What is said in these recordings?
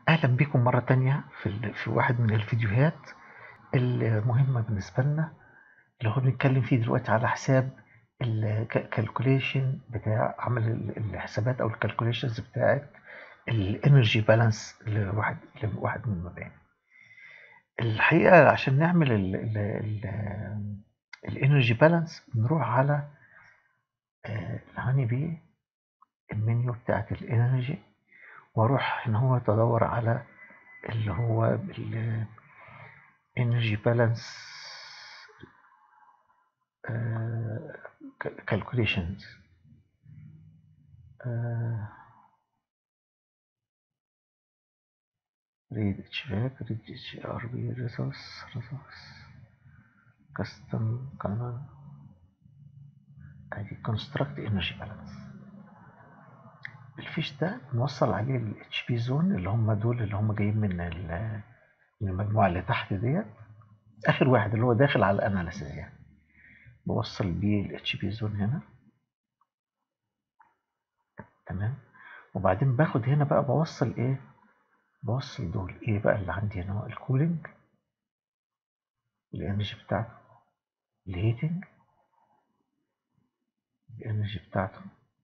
أهلا بكم مرة تانية في, ال- في واحد من الفيديوهات المهمة بالنسبة لنا اللي هو بنتكلم فيه دلوقتي على حساب الكالكوليشن بتاع عمل ال- الحسابات أو الكالكوليشنز بتاعت الانرجي بالانس لواحد لواحد من المباني الحقيقة عشان نعمل الانرجي بالانس بنروح على آه، الهاني بي المنيو بتاعت الانرجي واروح هنا هو تدور على اللي هو ال energy balance آه، cal- calculations آه، read HVAC read HRB resource resource custom canon ادي construct energy balance الفيش ده نوصل عليه ال HP zone اللي هم دول اللي هم جايين من ال- من المجموعة اللي تحت ديت آخر واحد اللي هو داخل على الأناليسيس يعني بوصل بيه ال HP zone هنا تمام وبعدين باخد هنا بقى بوصل ايه بوصل دول ايه بقى اللي عندي هنا هو الكولينج الانرجي بتاعته الهيتنج الانرجي بتاعته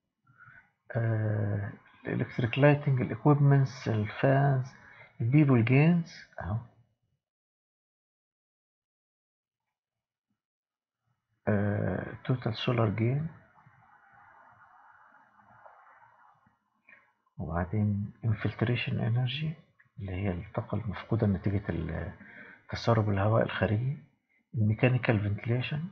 آه الالكتريك لايتنج الاكويبمنتس الفانز البيبل جينز اهو توتال سولار جين وبعدين انفلتريشن انرجي اللي هي الطاقة المفقودة نتيجة ال- تسرب الهواء الخارجي الميكانيكال فنتليشن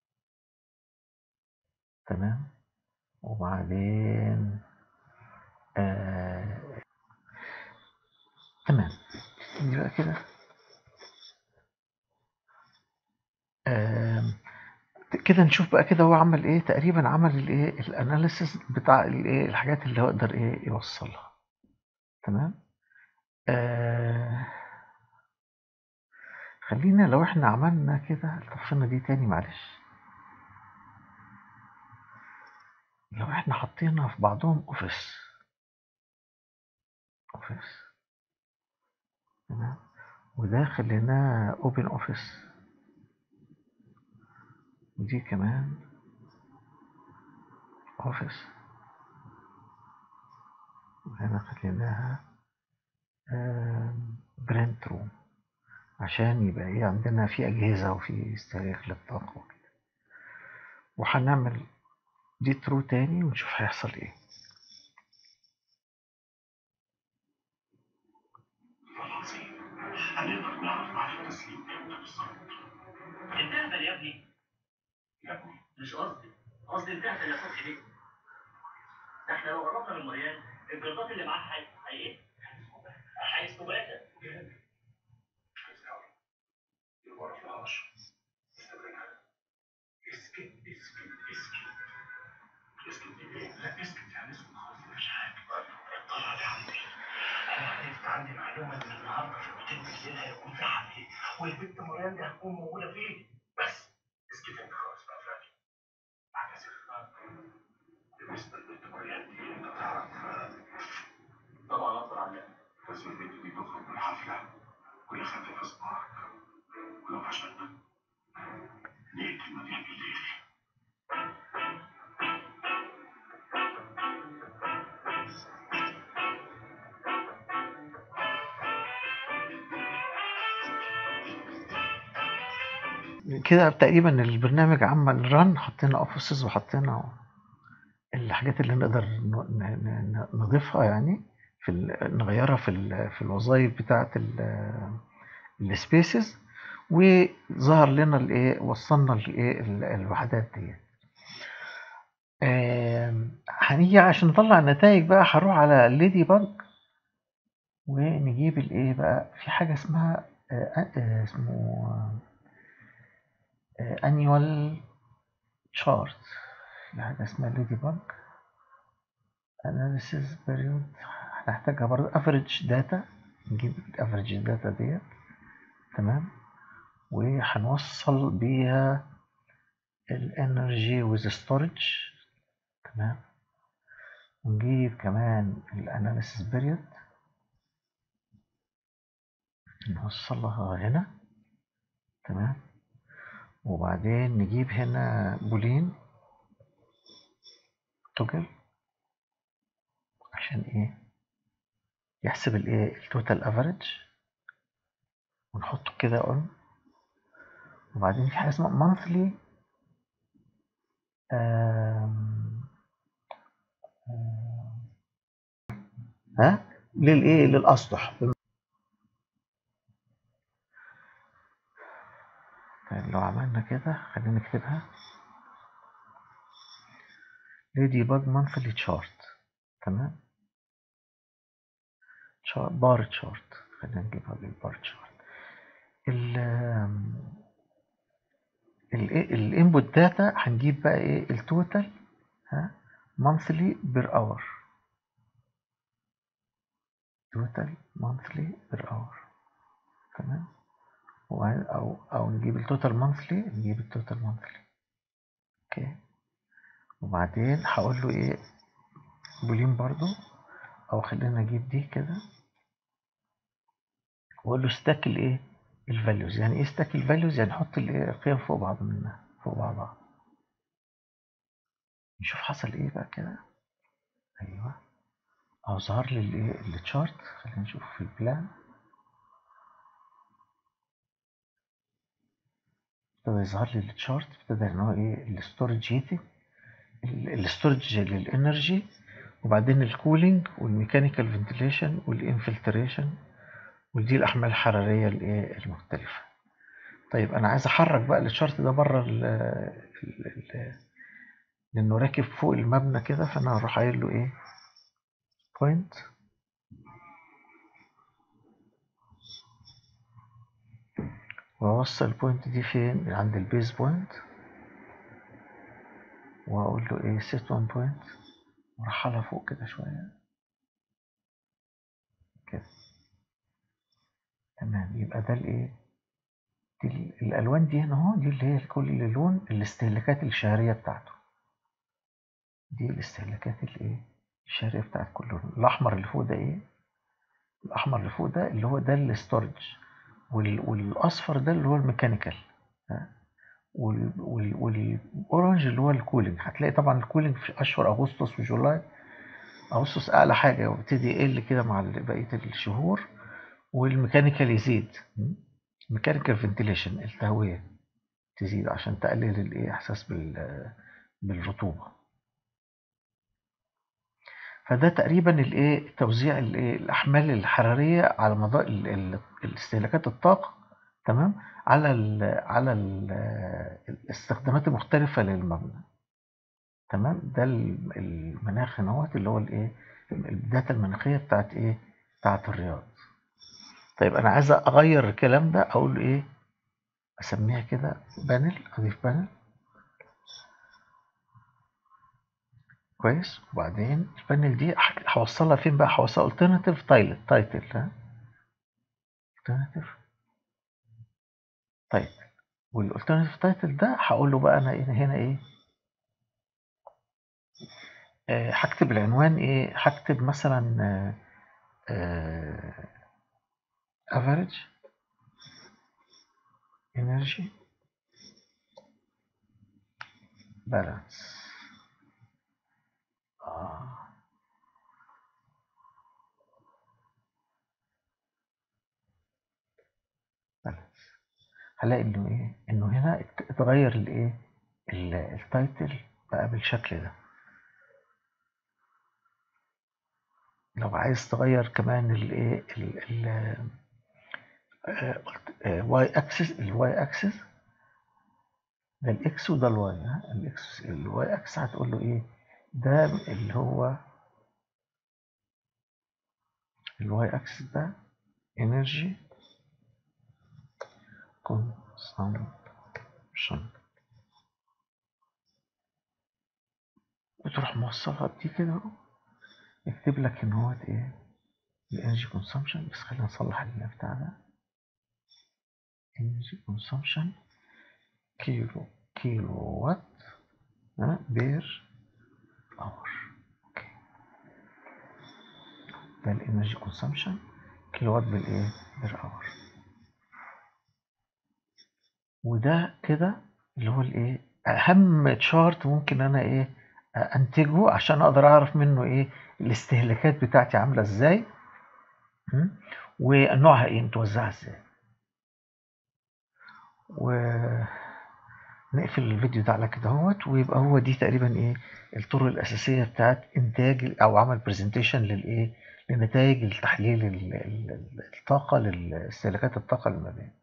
تمام وبعدين آه تمام دي بقى كده آم، كده نشوف بقى كده هو عمل ايه تقريبا عمل الايه الاناليسيس بتاع الايه الحاجات اللي هو يقدر ايه يوصلها تمام آه خلينا لو احنا عملنا كده طفينا دي تاني معلش لو احنا حطينا في بعضهم اوفيس اوفيس تمام وده خليناه اوبن اوفيس ودي كمان اوفيس وهنا خليناها برنت روم عشان يبقى ايه عندنا في اجهزه وفي استهلاك للطاقه وكده وهنعمل دي ترو تاني ونشوف هيحصل ايه العظيم هنقدر نعرف ميعاد التسليم امتى بالظبط انتهبل يا ابني يا ابني مش قصدي قصدي انتهبل يا صبحي ليه؟ ده احنا لو قربنا من مريان الجردات اللي معاها هي هي ايه؟ هيستبعدها عايز تعرف يبقى ما فيهاش استبعدها اسكت اسكت اسكت اسكت دي ايه؟ لا اسكت يعني اسكت خالص مفيش حاجه اطلع لي عندي انا عرفت عندي معلومه ان النهارده في الاوتيل بالليل هيكون في حفله والبنت مريم دي هتكون موجوده فيه بس اسكت انت خالص بقى فادي اعتذر بالنسبه لبنت مريم دي انت تعرف آه، طبعا اصلا عنها لازم البنت دي تخرج من الحفلة وهي خايفة في صباعك ولو فشلنا نقتل مديح بالليل كده تقريبا البرنامج عمل رن حطينا اوفيسز وحطينا الحاجات اللي نقدر ن- ن- ن- نضيفها يعني في ال- نغيرها في ال- في الوظائف بتاعه السبيسز وظهر لنا الايه وصلنا الايه ال- الوحدات دي آم، هنيجي عشان نطلع النتائج بقى هنروح على ليدي باج ونجيب الايه بقى في حاجه اسمها آه، آه، اسمه انيوال شارت في حاجه اسمها ليدي باج اناليسيس بيريود هنحتاجها برضه افريج داتا نجيب الافريج داتا ديت تمام وهنوصل بيها الانرجي ويز ستورج تمام ونجيب كمان الاناليسيس بيريود نوصلها هنا تمام وبعدين نجيب هنا بولين توجل عشان ايه يحسب الايه التوتال افريج ونحطه كده اون وبعدين في حاجه اسمها مانثلي ها للايه للاسطح طيب لو عملنا كده خلينا نكتبها ليدي باج مانثلي تشارت تمام بار تشارت خلينا نجيبها بالبار تشارت ال الانبوت داتا هنجيب بقى ايه التوتال ها مانثلي بير اور توتال مانثلي بير اور تمام او او نجيب التوتال مانثلي نجيب التوتال مانثلي اوكي وبعدين هقول له ايه بولين برضو او خلينا نجيب دي كده واقول له ستاك الايه الفاليوز يعني ايه ستاك الفاليوز يعني حط الايه القيم فوق بعض منها فوق بعضها نشوف حصل ايه بقى كده ايوه اهو ظهر لي الايه التشارت خلينا نشوف في البلان ابتدى يظهر لي التشارت ابتدى ان هو ايه الستورج هيتنج الستورج للانرجي وبعدين الكولينج والميكانيكال فنتيليشن والانفلتريشن ودي الاحمال الحراريه الايه المختلفه طيب انا عايز احرك بقى الشارت ده بره لانه راكب فوق المبنى كده فانا هروح قايل له ايه بوينت واوصل البوينت دي فين عند البيز بوينت واقول له ايه سيت وان بوينت ورحلها فوق كده شويه كده تمام يبقى ده الايه دي الالوان دي هنا اهو دي اللي هي كل لون الاستهلاكات الشهريه بتاعته دي الاستهلاكات الايه الشهريه بتاعت كل لون الاحمر اللي فوق ده ايه الاحمر اللي فوق ده اللي هو ده الاستورج والاصفر ده اللي هو الميكانيكال والاورنج اللي هو الكولينج هتلاقي طبعا الكولينج في اشهر اغسطس وجولاي اغسطس اعلى حاجه ويبتدي يقل كده مع بقيه الشهور والميكانيكال يزيد ميكانيكال فنتيليشن التهويه تزيد عشان تقلل الايه احساس بال بالرطوبه فده تقريبا الايه توزيع الايه الاحمال الحراريه على مدار الاستهلاكات الطاقه تمام على ال على ال الاستخدامات المختلفه للمبنى تمام ده المناخ هنا اللي هو الايه الداتا المناخيه بتاعت ايه بتاعت الرياض طيب انا عايز اغير الكلام ده اقول له ايه اسميها كده بانل اضيف بانل كويس وبعدين البانل دي هوصلها فين بقى هوصلها alternative تايتل تايتل ها alternative تايتل والالترناتيف تايتل ده هقول له بقى انا هنا ايه آه هكتب العنوان ايه هكتب مثلا آه آه average energy balance آه. balance هلاقي انه ايه انه هنا اتغير الايه التايتل بقى بالشكل ده لو عايز تغير كمان الايه واي اكسس الواي اكسس ده الاكس وده الواي ها الاكس الواي اكس هتقول له ايه ده اللي هو الواي اكسس ده انرجي consumption وتروح موصلها بدي كده اهو يكتب لك ان هو ايه الانرجي كونسومشن بس خلينا نصلح البتاع ده energy consumption كيلو كيلو وات بير اور اوكي ده الانرجي كونسومشن كيلو وات بالايه بير اور وده كده اللي هو الايه اهم تشارت ممكن انا ايه انتجه عشان اقدر اعرف منه ايه الاستهلاكات بتاعتي عامله ازاي م? ونوعها ايه متوزعه ازاي ونقفل الفيديو ده على كده اهوت ويبقى هو دي تقريبا ايه الطرق الاساسيه بتاعت انتاج او عمل برزنتيشن للايه لنتائج التحليل ال- ال- الطاقه لاستهلاكات الطاقه للمباني